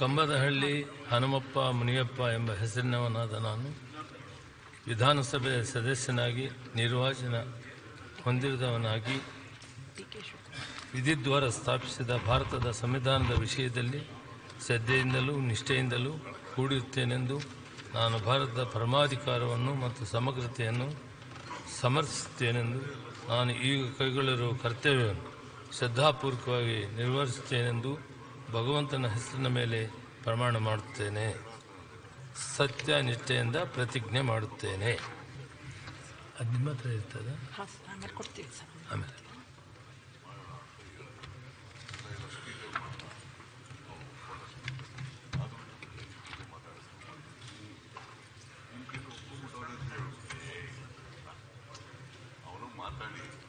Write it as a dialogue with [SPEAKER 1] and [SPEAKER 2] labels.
[SPEAKER 1] ಕಂಬದಹಳ್ಳಿ ಹನುಮಪ್ಪ ಮುನಿಯಪ್ಪ ಎಂಬ ಹೆಸರಿನವನಾದ ನಾನು ವಿಧಾನಸಭೆ ಸದಸ್ಯನಾಗಿ ನಿರ್ವಾಚನ ಹೊಂದಿದವನಾಗಿ ವಿಧಿದ್ವಾರ ಸ್ಥಾಪಿಸಿದ ಭಾರತದ ಸಂವಿಧಾನದ ವಿಷಯದಲ್ಲಿ ಶ್ರದ್ಧೆಯಿಂದಲೂ ನಿಷ್ಠೆಯಿಂದಲೂ ಕೂಡಿರುತ್ತೇನೆಂದು ನಾನು ಭಾರತದ ಪರಮಾಧಿಕಾರವನ್ನು ಮತ್ತು ಸಮಗ್ರತೆಯನ್ನು ಸಮರ್ಥಿಸುತ್ತೇನೆಂದು ನಾನು ಈಗ ಕೈಗೊಳ್ಳಿರುವ ಕರ್ತವ್ಯವನ್ನು ಶ್ರದ್ಧಾಪೂರ್ವಕವಾಗಿ ನಿರ್ವಹಿಸುತ್ತೇನೆಂದು ಭಗವಂತನ ಹೆಸರಿನ ಮೇಲೆ ಪ್ರಮಾಣ ಮಾಡುತ್ತೇನೆ ಸತ್ಯ ನಿಷ್ಠೆಯಿಂದ ಪ್ರತಿಜ್ಞೆ ಮಾಡುತ್ತೇನೆ ಅದು ನಿಮ್ಮ ಹತ್ರ ಇರ್ತದೆ
[SPEAKER 2] ಹಾಂ ಸರ್ ಆಮೇಲೆ ಕೊಡ್ತೀವಿ ಸರ್
[SPEAKER 1] ಆಮೇಲೆ
[SPEAKER 3] ಅವನು ಮಾತಾಡಿ